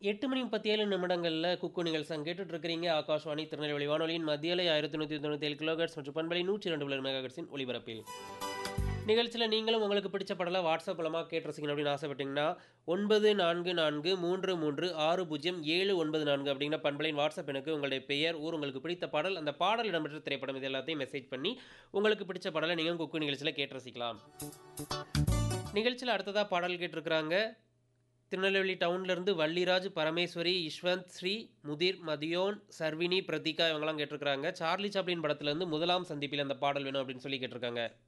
எட்டு மணி முப்பத்தி ஏழு நிமிடங்களில் குக்கு நிகழ்ச்சி கேட்டுட்டு இருக்கிறீங்க ஆகாஷ்வாணி திருநெல்வேலி வானொலியின் மத்தியலை ஆயிரத்தி நூற்றி தொண்ணூற்றி ஏழு கிலோகட்ஸ் மற்றும் பண்பலை நூற்றி ரெண்டு புள்ளி மெகாகட்ஸின் ஒலிபரப்பில் நிகழ்ச்சியில் நீங்களும் உங்களுக்கு பிடிச்ச படலை வாட்ஸ்அப் மூலமாக கேட்டு ரசிக்கணும் அப்படின்னு ஆசைப்பட்டீங்கன்னா ஒன்பது நான்கு நான்கு மூன்று மூன்று ஆறு பூஜ்ஜியம் ஏழு ஒன்பது நான்கு அப்படிங்கிற பண்பலையின் வாட்ஸ்அப் எனக்கு உங்களுடைய பெயர் ஊர் உங்களுக்கு பிடித்த பாடல் அந்த பாடல் இடம்பெற்ற திரைப்படம் இது எல்லாத்தையும் மெசேஜ் பண்ணி உங்களுக்கு பிடிச்ச பாடலை நீங்கள் குக்கு நிகழ்ச்சியில் கேட்டு ரசிக்கலாம் நிகழ்ச்சியில் அடுத்ததாக பாடல் கேட்டிருக்கிறாங்க திருநெல்வேலி டவுன்லேருந்து வள்ளிராஜ் பரமேஸ்வரி யஷ்வந்த் ஸ்ரீ முதிர் மதியோன் சர்வினி பிரதீகா இவங்கெல்லாம் கேட்டிருக்கிறாங்க சார்லி சாப்ளின் படத்துலேருந்து முதலாம் சந்திப்பில் அந்த பாடல் வேணும் அப்படின்னு சொல்லி கேட்டிருக்காங்க